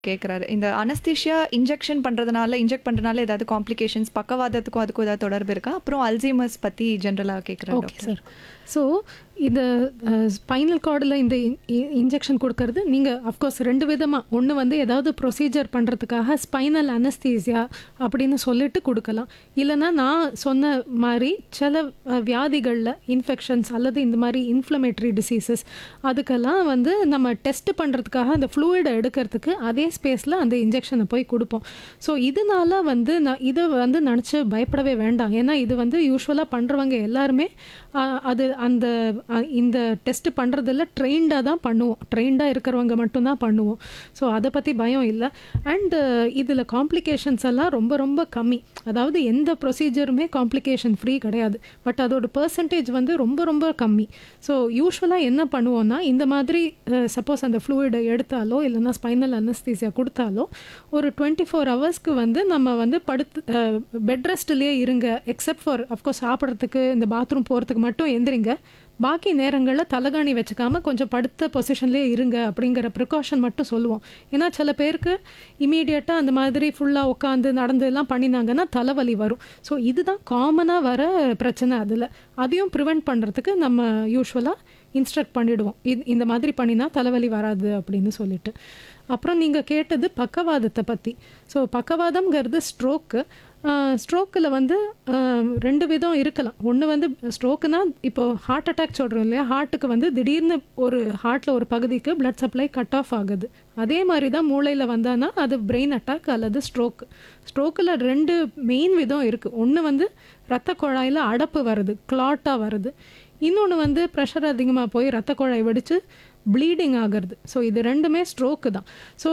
கேட்குறாரு இந்த anaesthesia injection பண்ணுறதுனால இன்ஜெக்ட் பண்ணுறதுனால ஏதாவது காம்ப்ளிகேஷன்ஸ் பக்கவாதத்துக்கும் அதுக்கும் ஏதாவது தொடர்பு இருக்கா அப்புறம் அல்சைமர்ஸ் பற்றி ஜென்ரலாக கேட்குறாரு ஓகே சார் ஸோ இந்த ஸ்பைனல் கார்டில் இந்த இன்ஜெக்ஷன் கொடுக்கறது நீங்கள் அஃப்கோர்ஸ் ரெண்டு விதமாக ஒன்று வந்து ஏதாவது ப்ரொசீஜர் பண்ணுறதுக்காக ஸ்பைனல் அனஸ்தீசியா அப்படின்னு சொல்லிட்டு கொடுக்கலாம் இல்லைன்னா நான் சொன்ன மாதிரி சில வியாதிகளில் இன்ஃபெக்ஷன்ஸ் அல்லது இந்த மாதிரி இன்ஃப்ளமேட்டரி டிசீசஸ் அதுக்கெல்லாம் வந்து நம்ம டெஸ்ட் பண்ணுறதுக்காக அந்த ஃப்ளூயிடை எடுக்கிறதுக்கு அதே ஸ்பேஸில் அந்த இன்ஜெக்ஷனை போய் கொடுப்போம் ஸோ இதனால வந்து நான் இதை வந்து நினச்சி பயப்படவே வேண்டாம் ஏன்னா இது வந்து யூஸ்வலாக பண்ணுறவங்க எல்லாருமே ஆஹ், அது அந்த அஹ், இந்த டெஸ்ட் பண்ணுறதில் ட்ரெயின்டாக தான் பண்ணுவோம் ட்ரெயின்டாக இருக்கிறவங்க மட்டும்தான் பண்ணுவோம் ஸோ அதை பற்றி பயம் இல்லை அண்டு இதில் காம்ப்ளிகேஷன்ஸ் எல்லாம் ரொம்ப ரொம்ப கம்மி அதாவது எந்த ப்ரொசீஜருமே காம்ப்ளிகேஷன் ஃப்ரீ கிடையாது பட் அதோட பர்சன்டேஜ் வந்து ரொம்ப ரொம்ப கம்மி ஸோ யூஸ்வலாக என்ன பண்ணுவோம்னா இந்த மாதிரி சப்போஸ் அந்த ஃப்ளூயிடை எடுத்தாலோ இல்லைன்னா ஸ்பைனல் அனஸ்தீசியா கொடுத்தாலோ ஒரு டுவெண்ட்டி ஃபோர் ஹவர்ஸ்க்கு வந்து நம்ம வந்து படுத்து பெட் ரெஸ்ட்லேயே இருங்க எக்ஸப்ட் ஃபார் அஃப்கோர்ஸ் சாப்பிட்றதுக்கு இந்த பாத்ரூம் போகிறதுக்கு மட்டும் எந்திரிங்க பாக்கி நேரங்களில் தலகாணி வச்சுக்காம கொஞ்சம் படுத்த பொசிஷன்லேயே இருங்க அப்படிங்கிற ப்ரிகாஷன் மட்டும் சொல்லுவோம் ஏன்னா சில பேருக்கு இமீடியட்டாக அந்த மாதிரி ஃபுல்லாக உட்காந்து நடந்து எல்லாம் பண்ணினாங்கன்னா தலைவலி வரும் ஸோ இதுதான் காமனாக வர பிரச்சனை அதில் அதையும் ப்ரிவெண்ட் பண்ணுறதுக்கு நம்ம யூஸ்வலாக இன்ஸ்ட்ரக்ட் பண்ணிடுவோம் இது இந்த மாதிரி பண்ணினா தலைவலி வராது அப்படின்னு சொல்லிட்டு அப்புறம் நீங்கள் கேட்டது பக்கவாதத்தை பற்றி ஸோ பக்கவாதம்ங்கிறது ஸ்ட்ரோக்கு ஸ்ட்ரோக்கில் வந்து ஆஹ், ரெண்டு விதம் இருக்கலாம் ஒன்று வந்து ஸ்ட்ரோக்குனா இப்போ ஹார்ட் அட்டாக் சொல்கிறோம் இல்லையா ஹார்ட்டுக்கு வந்து திடீர்னு ஒரு ஹார்ட்டில் ஒரு பகுதிக்கு பிளட் சப்ளை கட் ஆஃப் ஆகுது அதே மாதிரி தான் மூளையில் வந்தானா அது பிரெயின் அட்டாக் அல்லது ஸ்ட்ரோக் ஸ்ட்ரோக்கில் ரெண்டு மெயின் விதம் இருக்குது ஒன்று வந்து ரத்த குழாயில் அடப்பு வருது கிளாட்டாக வருது இன்னொன்று வந்து ப்ரெஷர் அதிகமாக போய் ரத்த குழாய் வெடித்து ப்ளீடிங் ஆகிறது ஸோ இது ரெண்டுமே ஸ்ட்ரோக்கு தான் ஸோ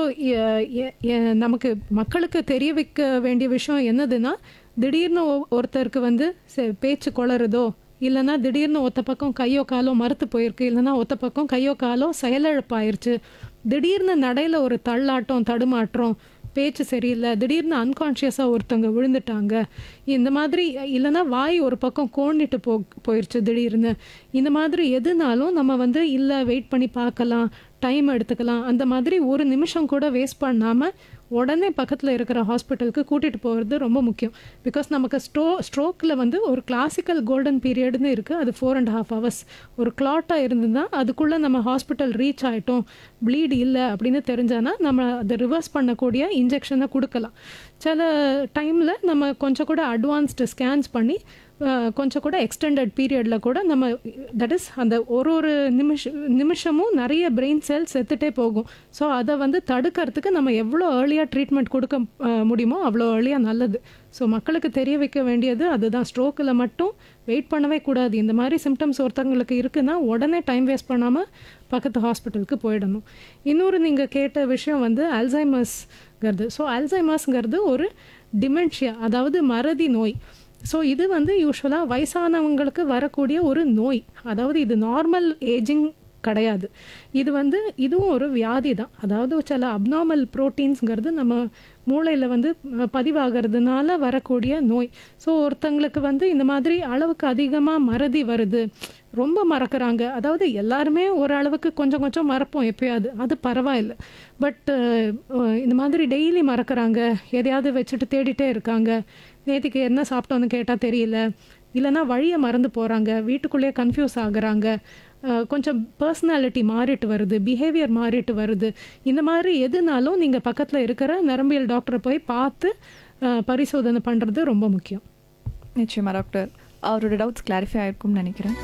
நமக்கு மக்களுக்கு தெரிய வைக்க வேண்டிய விஷயம் என்னதுன்னா திடீர்னு ஒ- ஒருத்தருக்கு வந்து சே- பேச்சு குளறுதோ இல்லைன்னா திடீர்னு ஒத்த பக்கம் கையோ காலோ மறுத்து போயிருக்கு இல்லைன்னா ஒத்த பக்கம் கையோ காலோ செயலிழப்பாயிருச்சு திடீர்னு நடையில் ஒரு தள்ளாட்டம் தடுமாற்றம் பேச்சு சரியில்லை திடீர்னு அன்கான்ஷியஸாக ஒருத்தவங்க விழுந்துட்டாங்க இந்த மாதிரி இல்லைன்னா வாய் ஒரு பக்கம் கோணிட்டு போ போயிடுச்சு திடீர்னு இந்த மாதிரி எதுனாலும் நம்ம வந்து இல்லை வெயிட் பண்ணி பார்க்கலாம் டைம் எடுத்துக்கலாம் அந்த மாதிரி ஒரு நிமிஷம் கூட வேஸ்ட் பண்ணாமல் உடனே பக்கத்தில் இருக்கிற ஹாஸ்பிட்டலுக்கு கூட்டிகிட்டு போகிறது ரொம்ப முக்கியம் பிகாஸ் நமக்கு ஸ்ட்ரோ ஸ்ட்ரோக்கில் வந்து ஒரு கிளாசிக்கல் கோல்டன் பீரியட்னு இருக்குது அது ஃபோர் அண்ட் ஹாஃப் ஹவர்ஸ் ஒரு கிளாட்டாக இருந்ததுன்னா அதுக்குள்ளே நம்ம ஹாஸ்பிட்டல் ரீச் ஆகிட்டோம் ப்ளீட் இல்லை அப்படின்னு தெரிஞ்சானா நம்ம அதை ரிவர்ஸ் பண்ணக்கூடிய இன்ஜெக்ஷனை கொடுக்கலாம் சில டைமில் நம்ம கொஞ்சம் கூட அட்வான்ஸ்டு ஸ்கேன்ஸ் பண்ணி அஹ், கொஞ்சம் கூட எக்ஸ்டெண்டட் பீரியடில் கூட நம்ம தட் இஸ் அந்த ஒரு ஒரு நிமிஷ நிமிஷமும் நிறைய பிரெயின் செல்ஸ் செத்துட்டே போகும் ஸோ அதை வந்து தடுக்கிறதுக்கு நம்ம எவ்வளோ ஏர்லியாக ட்ரீட்மெண்ட் கொடுக்க அஹ், முடியுமோ அவ்வளோ ஏர்லியாக நல்லது ஸோ மக்களுக்கு தெரிய வைக்க வேண்டியது அதுதான் ஸ்ட்ரோக்கில் மட்டும் வெயிட் பண்ணவே கூடாது இந்த மாதிரி சிம்டம்ஸ் ஒருத்தவங்களுக்கு இருக்குன்னா உடனே டைம் வேஸ்ட் பண்ணாமல் பக்கத்து ஹாஸ்பிட்டலுக்கு போயிடணும் இன்னொரு நீங்கள் கேட்ட விஷயம் வந்து அல்சைமர்ஸ்ங்கிறது ஸோ அல்சைமர்ஸ்ங்கிறது ஒரு டிமென்ஷியா அதாவது மறதி நோய் ஸோ இது வந்து யூஸ்வலாக வயசானவங்களுக்கு வரக்கூடிய ஒரு நோய் அதாவது இது நார்மல் ஏஜிங் கிடையாது இது வந்து இதுவும் ஒரு வியாதி தான் அதாவது சில அப்நார்மல் ப்ரோட்டீன்ஸ்ங்கிறது நம்ம மூளையில் வந்து அஹ், பதிவாகிறதுனால வரக்கூடிய நோய் ஸோ ஒருத்தங்களுக்கு வந்து இந்த மாதிரி அளவுக்கு அதிகமாக மறதி வருது ரொம்ப மறக்கறாங்க அதாவது எல்லாருமே ஒரு அளவுக்கு கொஞ்சம் கொஞ்சம் மறப்போம் எப்பயாவது அது பரவாயில்ல பட் இந்த மாதிரி டெய்லி மறக்கறாங்க எதையாவது வச்சுட்டு தேடிட்டே இருக்காங்க நேற்றுக்கு என்ன சாப்பிட்டோன்னு கேட்டால் தெரியல இல்லைன்னா வழியை மறந்து போகிறாங்க வீட்டுக்குள்ளேயே கன்ஃபியூஸ் ஆகுறாங்க அஹ், கொஞ்சம் பர்சனாலிட்டி மாறிட்டு வருது பிஹேவியர் மாறிட்டு வருது இந்த மாதிரி எதுனாலும் நீங்கள் பக்கத்தில் இருக்கிற நரம்பியல் டாக்டரை போய் பார்த்து அஹ், பரிசோதனை பண்ணுறது ரொம்ப முக்கியம் நிச்சயமா டாக்டர் அவரோட டவுட்ஸ் கிளாரிஃபை ஆயிருக்கும்னு நினைக்கிறேன்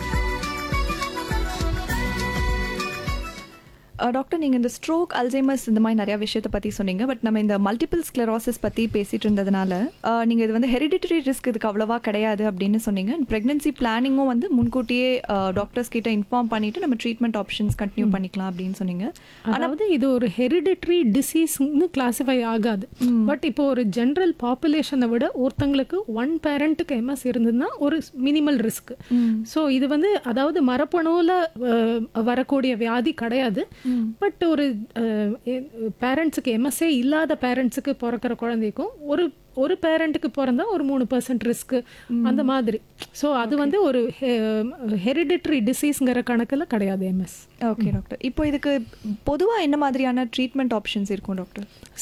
அஹ், டாக்டர் நீங்கள் இந்த ஸ்ட்ரோக் அல்சைமர்ஸ் இந்த மாதிரி நிறையா விஷயத்தை பற்றி சொன்னீங்க பட் நம்ம இந்த மல்டிபிள் ஸ்க்ளரோசிஸ் பற்றி பேசிட்டு இருந்ததுனால நீங்கள் இது வந்து ஹெரிடிட்டரி ரிஸ்க் இதுக்கு அவ்வளோவா கிடையாது அப்படின்னு சொன்னீங்க ப்ரெக்னன்சி பிளானிங்கும் வந்து முன்கூட்டியே டாக்டர்ஸ் கிட்ட இன்ஃபார்ம் பண்ணிட்டு நம்ம ட்ரீட்மெண்ட் ஆப்ஷன்ஸ் கண்டினியூ பண்ணிக்கலாம் அப்படின்னு சொன்னீங்க அதாவது இது ஒரு ஹெரிடிட்ரி டிசீஸ்னு கிளாசிஃபை ஆகாது பட் இப்போ ஒரு ஜென்ரல் பாப்புலேஷனை விட ஒருத்தங்களுக்கு ஒன் பேரண்ட்டுக்கு எம்எஸ் இருந்ததுன்னா ஒரு மினிமல் ரிஸ்க் ஸோ இது வந்து அதாவது மரபணுவில் வரக்கூடிய வியாதி கிடையாது பட் ஒரு பேரண்ட்ஸுக்கு எம்எஸ்ஏ இல்லாத பேரண்ட்ஸுக்கு பிறக்கிற குழந்தைக்கும் ஒரு ஒரு பேரண்ட்டுக்கு பிறந்தா ஒரு மூணு பர்சன்ட் ரிஸ்க் அந்த மாதிரி ஸோ அது வந்து ஒரு ஹெரிடிட்ரி டிசீஸ்ங்கிற கணக்கில் கிடையாது எம்எஸ் ஓகே டாக்டர் இப்போ இதுக்கு பொதுவாக என்ன மாதிரியான ட்ரீட்மெண்ட் ஆப்ஷன்ஸ் இருக்கும் டாக்டர்